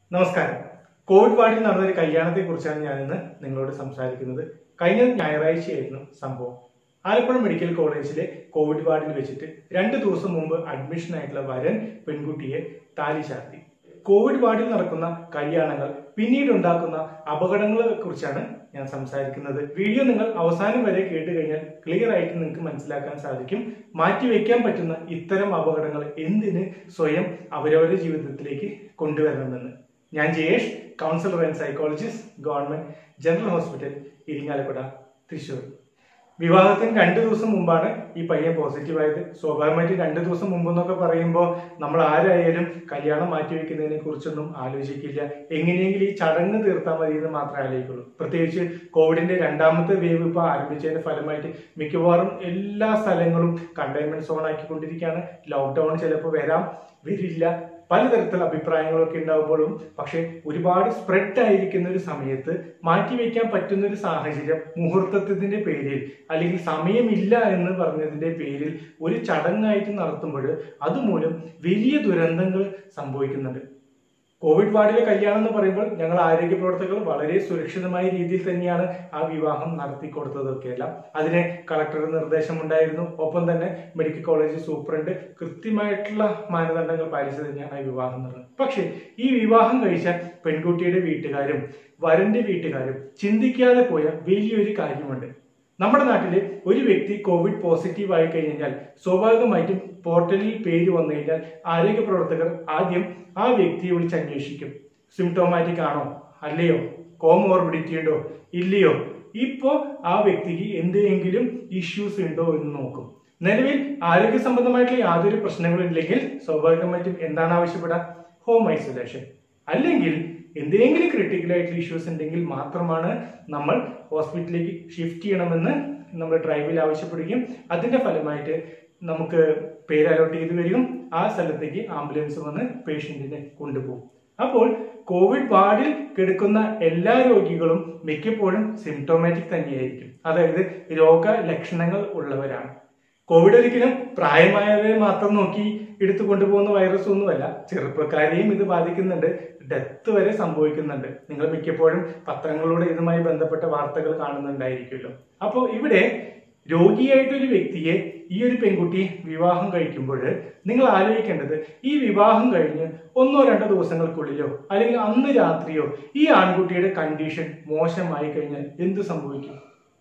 നമസ്കാരം കോവിഡ് വാർഡിൽ നടന്നൊരു കല്യാണത്തെ കുറിച്ചാണ് ഞാൻ ഇന്ന് നിങ്ങളോട് സംസാരിക്കുന്നത് കഴിഞ്ഞ ഞായറാഴ്ചയായിരുന്നു സംഭവം ആലപ്പുഴ മെഡിക്കൽ കോളേജിലെ കോവിഡ് വാർഡിൽ വെച്ചിട്ട് രണ്ട് ദിവസം മുമ്പ് അഡ്മിഷൻ ആയിട്ടുള്ള വരൻ പെൺകുട്ടിയെ താലി ചാർത്തി കോവിഡ് വാർഡിൽ നടക്കുന്ന കല്യാണങ്ങൾ പിന്നീട് ഉണ്ടാക്കുന്ന അപകടങ്ങളെ കുറിച്ചാണ് ഞാൻ സംസാരിക്കുന്നത് വീഡിയോ നിങ്ങൾ അവസാനം വരെ കേട്ട് കഴിഞ്ഞാൽ ക്ലിയർ ആയിട്ട് നിങ്ങൾക്ക് മനസ്സിലാക്കാൻ സാധിക്കും മാറ്റിവെക്കാൻ പറ്റുന്ന ഇത്തരം അപകടങ്ങൾ എന്തിന് സ്വയം അവരവരുടെ ജീവിതത്തിലേക്ക് കൊണ്ടുവരണമെന്ന് ഞാൻ Jayesh counsellor and psychologist government general hospital Irinjalakuda Thrissur വിവാഹത്തിന് രണ്ടു ദിവസം മുമ്പാണ് ഈ പയ്യൻ പോസിറ്റീവ് ആയത് സ്വാഭാവികമായിട്ട് രണ്ടു ദിവസം മുമ്പ് എന്നൊക്കെ പറയുമ്പോൾ നമ്മൾ ആരായാലും കല്യാണം മാറ്റിവെക്കുന്നതിനെ കുറിച്ചൊന്നും ആലോചിക്കില്ല എങ്ങനെയെങ്കിലും ഈ ചടങ്ങ് തീർത്താൽ മതി എന്ന് മാത്രമേ ആലോചിക്കുള്ളൂ പ്രത്യേകിച്ച് കോവിഡിന്റെ രണ്ടാമത്തെ വേവ് ഇപ്പോൾ ആരംഭിച്ചതിന്റെ ഫലമായിട്ട് മിക്കവാറും എല്ലാ സ്ഥലങ്ങളും കണ്ടെയ്ൻമെന്റ് സോൺ ആക്കിക്കൊണ്ടിരിക്കുകയാണ് ലോക്ക്ഡൌൺ ചിലപ്പോൾ വരാം വരില്ല പലതരത്തിലുള്ള അഭിപ്രായങ്ങളൊക്കെ ഉണ്ടാകുമ്പോഴും പക്ഷെ ഒരുപാട് സ്പ്രെഡ് ആയിരിക്കുന്ന ഒരു സമയത്ത് മാറ്റിവെക്കാൻ പറ്റുന്ന ഒരു സാഹചര്യം മുഹൂർത്തത്തിന്റെ പേരിൽ അല്ലെങ്കിൽ സമയമില്ല എന്ന് പറഞ്ഞതിന്റെ പേരിൽ ഒരു ചടങ്ങായിട്ട് നടത്തുമ്പോൾ അതുമൂലം വലിയ ദുരന്തങ്ങൾ സംഭവിക്കുന്നുണ്ട് കോവിഡ് വാർഡിലെ കല്യാണം എന്ന് പറയുമ്പോൾ ഞങ്ങൾ ആരോഗ്യ പ്രവർത്തകർ വളരെ സുരക്ഷിതമായ രീതിയിൽ തന്നെയാണ് ആ വിവാഹം നടത്തി കൊടുത്തതൊക്കെയെല്ലാം അതിന് കളക്ടറുടെ നിർദ്ദേശമുണ്ടായിരുന്നു ഒപ്പം തന്നെ മെഡിക്കൽ കോളേജ് സൂപ്രണ്ട് കൃത്യമായിട്ടുള്ള മാനദണ്ഡങ്ങൾ പാലിച്ചു തന്നെയാണ് ആ വിവാഹം നടന്നത് പക്ഷേ ഈ വിവാഹം കഴിച്ച പെൺകുട്ടിയുടെ വീട്ടുകാരും വരന്റെ വീട്ടുകാരും ചിന്തിക്കാതെ പോയ വലിയൊരു കാര്യമുണ്ട് നമ്മുടെ നാട്ടില് ഒരു വ്യക്തി കോവിഡ് പോസിറ്റീവ് ആയി കഴിഞ്ഞാൽ സ്വാഭാവികമായിട്ടും പോർട്ടലിൽ പേര് വന്നു കഴിഞ്ഞാൽ ആരോഗ്യ പ്രവർത്തകർ ആദ്യം ആ വ്യക്തിയെ വിളിച്ച് അന്വേഷിക്കും സിംറ്റോമാറ്റിക് ആണോ അല്ലയോ കോമോർബിഡിറ്റി ഉണ്ടോ ഇല്ലയോ ഇപ്പോ ആ വ്യക്തിക്ക് എന്തെങ്കിലും ഇഷ്യൂസ് ഉണ്ടോ എന്ന് നോക്കും നിലവിൽ ആരോഗ്യ സംബന്ധമായിട്ടുള്ള യാതൊരു പ്രശ്നങ്ങളും ഇല്ലെങ്കിൽ സ്വാഭാവികമായിട്ടും എന്താണ് ആവശ്യപ്പെടുക ഹോം ഐസൊലേഷൻ അല്ലെങ്കിൽ എന്തെങ്കിലും ക്രിട്ടിക്കൽ ആയിട്ടുള്ള ഇഷ്യൂസ് ഉണ്ടെങ്കിൽ മാത്രമാണ് നമ്മൾ ഹോസ്പിറ്റലിലേക്ക് ഷിഫ്റ്റ് ചെയ്യണമെന്ന് നമ്മൾ ഡ്രൈവിൽ ആവശ്യപ്പെടുകയും അതിന്റെ ഫലമായിട്ട് നമുക്ക് പേര് അലോട്ട് ചെയ്ത് വരികയും ആ സ്ഥലത്തേക്ക് ആംബുലൻസ് വന്ന് പേഷ്യന്റിനെ കൊണ്ടുപോകും അപ്പോൾ കോവിഡ് വാർഡിൽ കിടക്കുന്ന എല്ലാ രോഗികളും മിക്കപ്പോഴും സിംറ്റോമാറ്റിക് തന്നെയായിരിക്കും അതായത് രോഗ ലക്ഷണങ്ങൾ ഉള്ളവരാണ് കോവിഡ് ഒരിക്കലും പ്രായമായവരെ മാത്രം നോക്കി എടുത്തു കൊണ്ടുപോകുന്ന വൈറസ് ഒന്നുമല്ല ചെറുപ്പക്കാരെയും ഇത് ബാധിക്കുന്നുണ്ട് ഡെത്ത് വരെ സംഭവിക്കുന്നുണ്ട് നിങ്ങൾ മിക്കപ്പോഴും പത്രങ്ങളിലൂടെ ഇതുമായി ബന്ധപ്പെട്ട വാർത്തകൾ കാണുന്നുണ്ടായിരിക്കുമല്ലോ അപ്പോൾ ഇവിടെ രോഗിയായിട്ടൊരു വ്യക്തിയെ ഈ ഒരു പെൺകുട്ടി വിവാഹം കഴിക്കുമ്പോൾ നിങ്ങൾ ആലോചിക്കേണ്ടത് ഈ വിവാഹം കഴിഞ്ഞ് ഒന്നോ രണ്ടോ ദിവസങ്ങൾക്കുള്ളിലോ അല്ലെങ്കിൽ അന്ന് രാത്രിയോ ഈ ആൺകുട്ടിയുടെ കണ്ടീഷൻ മോശമായി കഴിഞ്ഞാൽ എന്ത് സംഭവിക്കും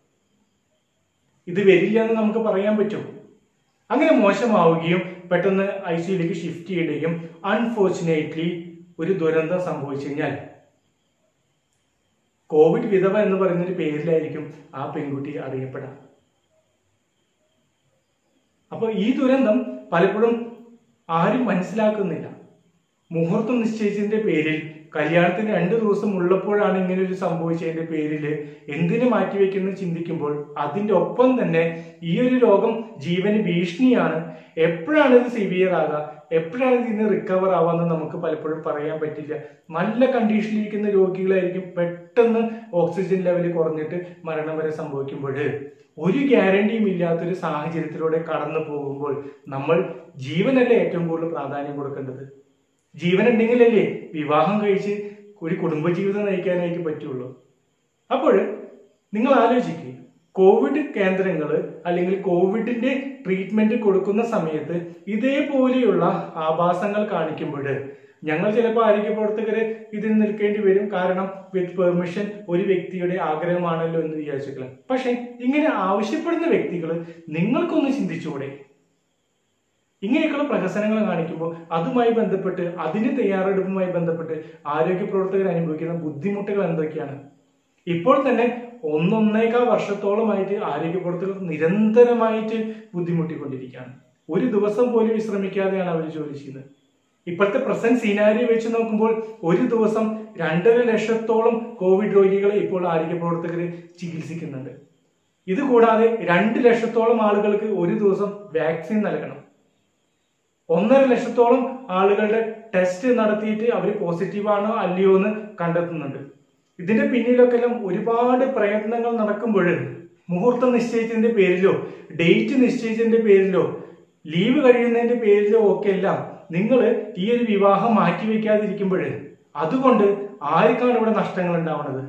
ഇത് വരില്ല എന്ന് നമുക്ക് പറയാൻ പറ്റും അങ്ങനെ മോശമാവുകയും പെട്ടെന്ന് ഐ സിയിലേക്ക് ഷിഫ്റ്റ് ചെയ്യുകയും അൺഫോർച്ചുനേറ്റ്ലി ഒരു ദുരന്തം സംഭവിച്ചു കഴിഞ്ഞാൽ കോവിഡ് വിധവ എന്ന് പറയുന്ന ഒരു പേരിലായിരിക്കും ആ പെൺകുട്ടി അറിയപ്പെടാം അപ്പോൾ ഈ ദുരന്തം പലപ്പോഴും ആരും മനസ്സിലാക്കുന്നില്ല മുഹൂർത്തം നിശ്ചയിച്ചതിന്റെ പേരിൽ കല്യാണത്തിന് രണ്ട് ദിവസം ഉള്ളപ്പോഴാണ് ഇങ്ങനെ ഒരു സംഭവിച്ചതിന്റെ പേരിൽ എന്തിനു മാറ്റിവെക്കുന്നു ചിന്തിക്കുമ്പോൾ അതിന്റെ ഒപ്പം തന്നെ ഈ ഒരു രോഗം ജീവന് ഭീഷണിയാണ് എപ്പോഴാണ് ഇത് സിവിയർ ആകുക എപ്പോഴാണ് ഇതിന് റിക്കവർ ആവാന്ന് നമുക്ക് പലപ്പോഴും പറയാൻ പറ്റില്ല നല്ല കണ്ടീഷനിലിരിക്കുന്ന രോഗികളായിരിക്കും പെട്ടെന്ന് ഓക്സിജൻ ലെവൽ കുറഞ്ഞിട്ട് മരണം വരെ സംഭവിക്കുമ്പോൾ ഒരു ഗ്യാരണ്ടിയും ഇല്ലാത്തൊരു സാഹചര്യത്തിലൂടെ കടന്നു പോകുമ്പോൾ നമ്മൾ ജീവനല്ലേ ഏറ്റവും കൂടുതൽ പ്രാധാന്യം കൊടുക്കേണ്ടത് ജീവൻ ഉണ്ടെങ്കിലല്ലേ വിവാഹം കഴിച്ച് ഒരു കുടുംബജീവിതം നയിക്കാനായിട്ട് പറ്റുള്ളൂ അപ്പോൾ നിങ്ങൾ ആലോചിക്കുക കോവിഡ് കേന്ദ്രങ്ങൾ അല്ലെങ്കിൽ കോവിഡിന്റെ ട്രീറ്റ്മെന്റ് കൊടുക്കുന്ന സമയത്ത് ഇതേപോലെയുള്ള ആഭാസങ്ങൾ കാണിക്കുമ്പോൾ ഞങ്ങൾ ചിലപ്പോൾ ആരോഗ്യ പ്രവർത്തകര് ഇതിൽ നിൽക്കേണ്ടി വരും കാരണം വിത്ത് പെർമിഷൻ ഒരു വ്യക്തിയുടെ ആഗ്രഹമാണല്ലോ എന്ന് വിചാരിച്ചിട്ടില്ല പക്ഷെ ഇങ്ങനെ ആവശ്യപ്പെടുന്ന വ്യക്തികൾ നിങ്ങൾക്കൊന്ന് ചിന്തിച്ചുകൂടെ ഇങ്ങനെയൊക്കെയുള്ള പ്രഹസനങ്ങൾ കാണിക്കുമ്പോൾ അതുമായി ബന്ധപ്പെട്ട് അതിന് തയ്യാറെടുപ്പുമായി ബന്ധപ്പെട്ട് ആരോഗ്യ പ്രവർത്തകർ അനുഭവിക്കുന്ന ബുദ്ധിമുട്ടുകൾ എന്തൊക്കെയാണ് ഇപ്പോൾ തന്നെ ഒന്നൊന്നേക്കാൾ വർഷത്തോളമായിട്ട് ആരോഗ്യ പ്രവർത്തകർ നിരന്തരമായിട്ട് ബുദ്ധിമുട്ടിക്കൊണ്ടിരിക്കുകയാണ് ഒരു ദിവസം പോലും വിശ്രമിക്കാതെയാണ് അവർ ജോലി ചെയ്യുന്നത് ഇപ്പോഴത്തെ പ്രസന്റ് സീനാരി വെച്ച് നോക്കുമ്പോൾ ഒരു ദിവസം രണ്ടര ലക്ഷത്തോളം കോവിഡ് രോഗികളെ ഇപ്പോൾ ആരോഗ്യ പ്രവർത്തകർ ചികിത്സിക്കുന്നുണ്ട് ഇത് കൂടാതെ രണ്ട് ലക്ഷത്തോളം ആളുകൾക്ക് ഒരു ദിവസം വാക്സിൻ നൽകണം ഒന്നര ലക്ഷത്തോളം ആളുകളുടെ ടെസ്റ്റ് നടത്തിയിട്ട് അവർ പോസിറ്റീവ് ആണോ അല്ലയോ എന്ന് കണ്ടെത്തുന്നുണ്ട് ഇതിന്റെ പിന്നിലൊക്കെ എല്ലാം ഒരുപാട് പ്രയത്നങ്ങൾ നടക്കുമ്പോൾ മുഹൂർത്തം നിശ്ചയിച്ചതിന്റെ പേരിലോ ഡേറ്റ് നിശ്ചയിച്ചതിന്റെ പേരിലോ ലീവ് കഴിയുന്നതിന്റെ പേരിലോ ഒക്കെ എല്ലാം നിങ്ങൾ ഈ ഒരു വിവാഹം മാറ്റിവെക്കാതിരിക്കുമ്പോൾ അതുകൊണ്ട് ആർക്കാണ് ഇവിടെ നഷ്ടങ്ങൾ ഉണ്ടാവുന്നത്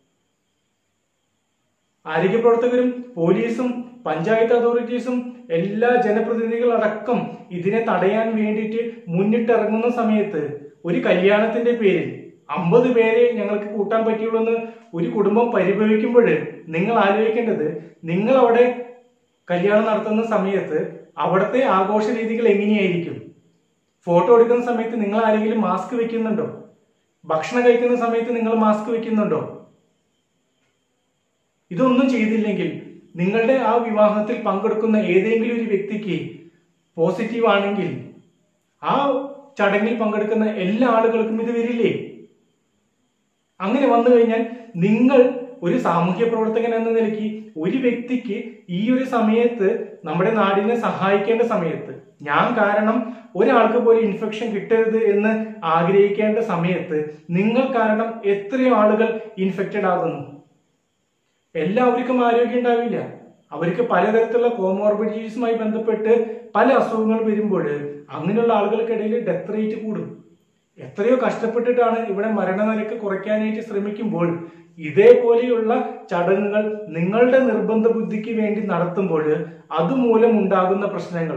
ആരോഗ്യ പ്രവർത്തകരും പോലീസും പഞ്ചായത്ത് അതോറിറ്റീസും എല്ലാ ജനപ്രതിനിധികളടക്കം ഇതിനെ തടയാൻ വേണ്ടിയിട്ട് മുന്നിട്ടിറങ്ങുന്ന സമയത്ത് ഒരു കല്യാണത്തിന്റെ പേരിൽ അമ്പത് പേരെ ഞങ്ങൾക്ക് കൂട്ടാൻ പറ്റുള്ളൂ എന്ന് ഒരു കുടുംബം പരിഭവിക്കുമ്പോൾ നിങ്ങൾ ആലോചിക്കേണ്ടത് നിങ്ങൾ അവിടെ കല്യാണം നടത്തുന്ന സമയത്ത് അവിടുത്തെ ആഘോഷ രീതികൾ എങ്ങനെയായിരിക്കും ഫോട്ടോ എടുക്കുന്ന സമയത്ത് നിങ്ങൾ ആരെങ്കിലും മാസ്ക് വെക്കുന്നുണ്ടോ ഭക്ഷണം കഴിക്കുന്ന സമയത്ത് നിങ്ങൾ മാസ്ക് വെക്കുന്നുണ്ടോ ഇതൊന്നും ചെയ്തില്ലെങ്കിൽ നിങ്ങളുടെ ആ വിവാഹത്തിൽ പങ്കെടുക്കുന്ന ഏതെങ്കിലും ഒരു വ്യക്തിക്ക് പോസിറ്റീവ് ആണെങ്കിൽ ആ ചടങ്ങിൽ പങ്കെടുക്കുന്ന എല്ലാ ആളുകൾക്കും ഇത് വരില്ലേ അങ്ങനെ വന്നു കഴിഞ്ഞാൽ നിങ്ങൾ ഒരു സാമൂഹ്യ പ്രവർത്തകൻ എന്ന നിലയ്ക്ക് ഒരു വ്യക്തിക്ക് ഈ ഒരു സമയത്ത് നമ്മുടെ നാടിനെ സഹായിക്കേണ്ട സമയത്ത് ഞാൻ കാരണം ഒരാൾക്ക് പോലും ഇൻഫെക്ഷൻ കിട്ടരുത് എന്ന് ആഗ്രഹിക്കേണ്ട സമയത്ത് നിങ്ങൾ കാരണം എത്രയോ ആളുകൾ ഇൻഫെക്റ്റഡ് ആകുന്നു എല്ലാവർക്കും ആരോഗ്യം ഉണ്ടാവില്ല അവർക്ക് പലതരത്തിലുള്ള കോമോർബിഡിറ്റീസുമായി ബന്ധപ്പെട്ട് പല അസുഖങ്ങൾ വരുമ്പോൾ അങ്ങനെയുള്ള ആളുകൾക്കിടയിൽ ഡെത്ത് റേറ്റ് കൂടും എത്രയോ കഷ്ടപ്പെട്ടിട്ടാണ് ഇവിടെ മരണനിരക്ക് കുറയ്ക്കാനായിട്ട് ശ്രമിക്കുമ്പോൾ ഇതേപോലെയുള്ള ചടങ്ങുകൾ നിങ്ങളുടെ നിർബന്ധ ബുദ്ധിക്ക് വേണ്ടി നടത്തുമ്പോൾ അതുമൂലം ഉണ്ടാകുന്ന പ്രശ്നങ്ങൾ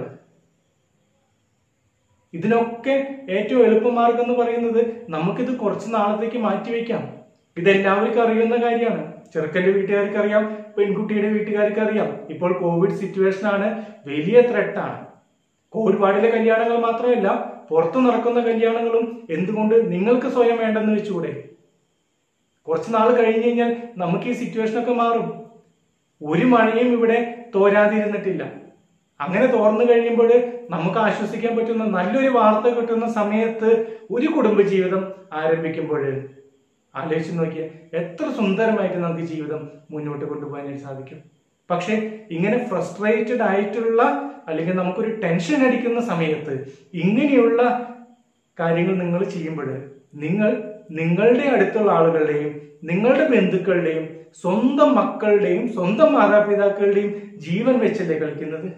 ഇതിനൊക്കെ ഏറ്റവും എളുപ്പമാർഗം എന്ന് പറയുന്നത് നമുക്കിത് കുറച്ച് നാളത്തേക്ക് മാറ്റിവെക്കാം ഇതെല്ലാവർക്കും അറിയുന്ന കാര്യമാണ് ചെറുക്കന്റെ വീട്ടുകാർക്ക് അറിയാം പെൺകുട്ടിയുടെ വീട്ടുകാർക്ക് അറിയാം ഇപ്പോൾ കോവിഡ് സിറ്റുവേഷൻ ആണ് വലിയ ത്രെട്ടാണ് കോവിഡ് വാർഡിലെ കല്യാണങ്ങൾ മാത്രമല്ല പുറത്തു നടക്കുന്ന കല്യാണങ്ങളും എന്തുകൊണ്ട് നിങ്ങൾക്ക് സ്വയം വേണ്ടെന്ന് വെച്ചുകൂടെ കുറച്ച് നാൾ കഴിഞ്ഞ് കഴിഞ്ഞാൽ നമുക്ക് ഈ സിറ്റുവേഷൻ ഒക്കെ മാറും ഒരു മഴയും ഇവിടെ തോരാതിരുന്നിട്ടില്ല അങ്ങനെ തോർന്നു കഴിയുമ്പോൾ നമുക്ക് ആശ്വസിക്കാൻ പറ്റുന്ന നല്ലൊരു വാർത്ത കിട്ടുന്ന സമയത്ത് ഒരു കുടുംബജീവിതം ആരംഭിക്കുമ്പോൾ ആലോചിച്ച് നോക്കിയാൽ എത്ര സുന്ദരമായിട്ട് നമുക്ക് ജീവിതം മുന്നോട്ട് കൊണ്ടുപോകാനായിട്ട് സാധിക്കും പക്ഷെ ഇങ്ങനെ ഫ്രസ്ട്രേറ്റഡ് ആയിട്ടുള്ള അല്ലെങ്കിൽ നമുക്കൊരു ടെൻഷൻ അടിക്കുന്ന സമയത്ത് ഇങ്ങനെയുള്ള കാര്യങ്ങൾ നിങ്ങൾ ചെയ്യുമ്പോൾ നിങ്ങൾ നിങ്ങളുടെ അടുത്തുള്ള ആളുകളുടെയും നിങ്ങളുടെ ബന്ധുക്കളുടെയും സ്വന്തം മക്കളുടെയും സ്വന്തം മാതാപിതാക്കളുടെയും ജീവൻ വെച്ചല്ലേ കളിക്കുന്നത്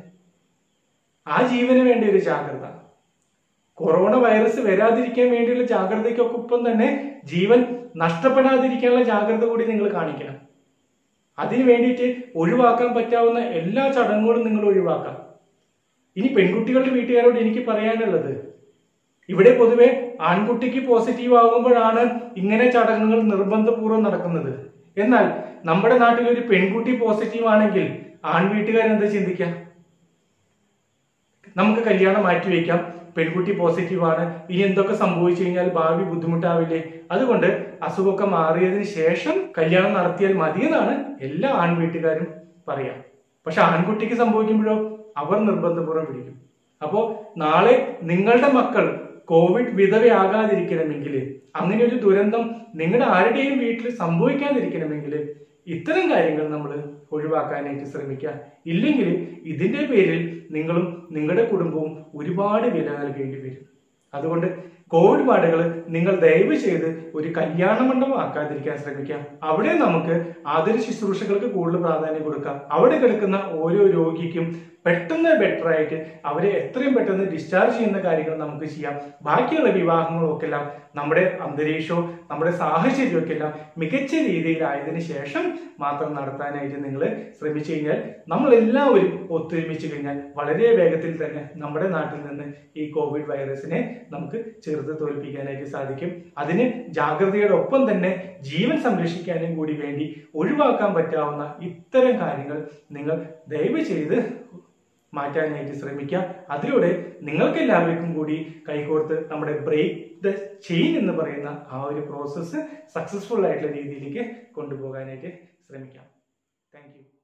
ആ ജീവന് വേണ്ടി ഒരു ജാഗ്രത കൊറോണ വൈറസ് വരാതിരിക്കാൻ വേണ്ടിയുള്ള ജാഗ്രതയ്ക്കൊക്കെ ഒപ്പം തന്നെ ജീവൻ നഷ്ടപ്പെടാതിരിക്കാനുള്ള ജാഗ്രത കൂടി നിങ്ങൾ കാണിക്കണം അതിനു വേണ്ടിയിട്ട് ഒഴിവാക്കാൻ പറ്റാവുന്ന എല്ലാ ചടങ്ങുകളും നിങ്ങൾ ഒഴിവാക്കാം ഇനി പെൺകുട്ടികളുടെ വീട്ടുകാരോട് എനിക്ക് പറയാനുള്ളത് ഇവിടെ പൊതുവെ ആൺകുട്ടിക്ക് പോസിറ്റീവ് ആകുമ്പോഴാണ് ഇങ്ങനെ ചടങ്ങുകൾ നിർബന്ധപൂർവ്വം നടക്കുന്നത് എന്നാൽ നമ്മുടെ നാട്ടിൽ ഒരു പെൺകുട്ടി പോസിറ്റീവ് ആണെങ്കിൽ ആൺവീട്ടുകാരെന്താ ചിന്തിക്കാം നമുക്ക് കല്യാണം മാറ്റിവെക്കാം പെൺകുട്ടി പോസിറ്റീവ് ആണ് ഇനി എന്തൊക്കെ സംഭവിച്ചു കഴിഞ്ഞാൽ ഭാവി ബുദ്ധിമുട്ടാവില്ലേ അതുകൊണ്ട് അസുഖമൊക്കെ മാറിയതിന് ശേഷം കല്യാണം നടത്തിയാൽ മതിയെന്നാണ് എല്ലാ ആൺവീട്ടുകാരും പറയാം പക്ഷെ ആൺകുട്ടിക്ക് സംഭവിക്കുമ്പോഴോ അവർ നിർബന്ധപൂർവ്വം പിടിക്കും അപ്പോ നാളെ നിങ്ങളുടെ മക്കൾ കോവിഡ് വിധവയാകാതിരിക്കണമെങ്കിൽ അങ്ങനെ ഒരു ദുരന്തം നിങ്ങളുടെ ആരുടെയും വീട്ടിൽ സംഭവിക്കാതിരിക്കണമെങ്കിൽ ഇത്തരം കാര്യങ്ങൾ നമ്മൾ ഒഴിവാക്കാനായിട്ട് ശ്രമിക്കുക ഇല്ലെങ്കിൽ ഇതിന്റെ പേരിൽ നിങ്ങളും നിങ്ങളുടെ കുടുംബവും ഒരുപാട് വില നൽകേണ്ടി വരും അതുകൊണ്ട് കോവിഡ് വാർഡുകൾ നിങ്ങൾ ദയവ് ചെയ്ത് ഒരു കല്യാണ മണ്ഡപം ആക്കാതിരിക്കാൻ ശ്രമിക്കാം അവിടെ നമുക്ക് ആതുര ശുശ്രൂഷകൾക്ക് കൂടുതൽ പ്രാധാന്യം കൊടുക്കാം അവിടെ കിടക്കുന്ന ഓരോ രോഗിക്കും പെട്ടെന്ന് ബെറ്റർ ആയിട്ട് അവരെ എത്രയും പെട്ടെന്ന് ഡിസ്ചാർജ് ചെയ്യുന്ന കാര്യങ്ങൾ നമുക്ക് ചെയ്യാം ബാക്കിയുള്ള വിവാഹങ്ങളൊക്കെ എല്ലാം നമ്മുടെ അന്തരീക്ഷവും നമ്മുടെ സാഹചര്യമൊക്കെ എല്ലാം മികച്ച രീതിയിലായതിനു ശേഷം മാത്രം നടത്താനായിട്ട് നിങ്ങൾ ശ്രമിച്ചു കഴിഞ്ഞാൽ നമ്മൾ എല്ലാവരും ഒത്തൊരുമിച്ച് കഴിഞ്ഞാൽ വളരെ വേഗത്തിൽ തന്നെ നമ്മുടെ നാട്ടിൽ നിന്ന് ഈ കോവിഡ് വൈറസിനെ നമുക്ക് ചെറുത്ത് തോൽപ്പിക്കാനായിട്ട് സാധിക്കും അതിന് ജാഗ്രതയുടെ ഒപ്പം തന്നെ ജീവൻ സംരക്ഷിക്കാനും കൂടി വേണ്ടി ഒഴിവാക്കാൻ പറ്റാവുന്ന ഇത്തരം കാര്യങ്ങൾ നിങ്ങൾ ദയവ് ചെയ്ത് മാറ്റാനായിട്ട് ശ്രമിക്കുക അതിലൂടെ നിങ്ങൾക്ക് എല്ലാവർക്കും കൂടി കൈകോർത്ത് നമ്മുടെ ബ്രേക്ക് ദ ചെയിൻ എന്ന് പറയുന്ന ആ ഒരു പ്രോസസ്സ് സക്സസ്ഫുൾ ആയിട്ടുള്ള രീതിയിലേക്ക് കൊണ്ടുപോകാനായിട്ട് ശ്രമിക്കാം താങ്ക് യു